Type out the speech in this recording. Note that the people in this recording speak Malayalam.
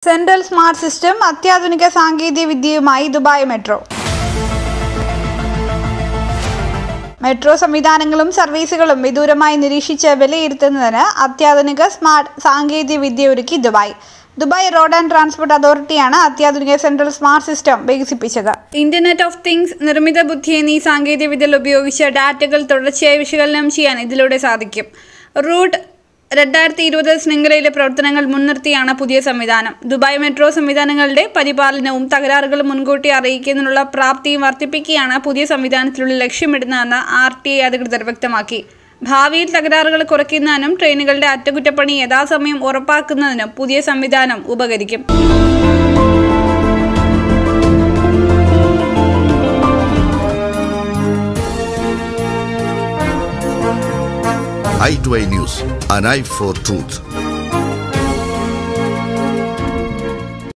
സെൻട്രൽ സ്മാർട്ട് സിസ്റ്റം അത്യാധുനിക സാങ്കേതിക വിദ്യയുമായി ദുബായ് മെട്രോ മെട്രോ സംവിധാനങ്ങളും സർവീസുകളും വിദൂരമായി നിരീക്ഷിച്ച് വിലയിരുത്തുന്നതിന് അത്യാധുനിക സ്മാർട്ട് സാങ്കേതിക വിദ്യ ഒരുക്കി Dubai Dubai road and transport അതോറിറ്റിയാണ് അത്യാധുനിക സെൻട്രൽ സ്മാർട്ട് സിസ്റ്റം വികസിപ്പിച്ചത് ഇന്റർനെറ്റ് ഓഫ് തിങ്സ് നിർമ്മിത ബുദ്ധി എന്നീ സാങ്കേതിക വിദ്യകൾ ഉപയോഗിച്ച് ഡാറ്റകൾ തുടർച്ചയായി വിശകലനം ചെയ്യാൻ ഇതിലൂടെ സാധിക്കും റൂട്ട് രണ്ടായിരത്തി ഇരുപത് ശൃംഖലയിലെ പ്രവർത്തനങ്ങൾ മുൻനിർത്തിയാണ് പുതിയ സംവിധാനം ദുബായ് മെട്രോ സംവിധാനങ്ങളുടെ പരിപാലനവും തകരാറുകളും മുൻകൂട്ടി അറിയിക്കുന്നതിനുള്ള പ്രാപ്തിയും വർദ്ധിപ്പിക്കുകയാണ് പുതിയ സംവിധാനത്തിലൂടെ ലക്ഷ്യമിടുന്നതെന്ന് ആർ ടി ഐ അധികൃതർ വ്യക്തമാക്കി ഭാവിയിൽ തകരാറുകൾ കുറയ്ക്കുന്നതിനും ട്രെയിനുകളുടെ അറ്റകുറ്റപ്പണി യഥാസമയം ഉറപ്പാക്കുന്നതിനും പുതിയ സംവിധാനം ഉപകരിക്കും i2i News, an eye for truth.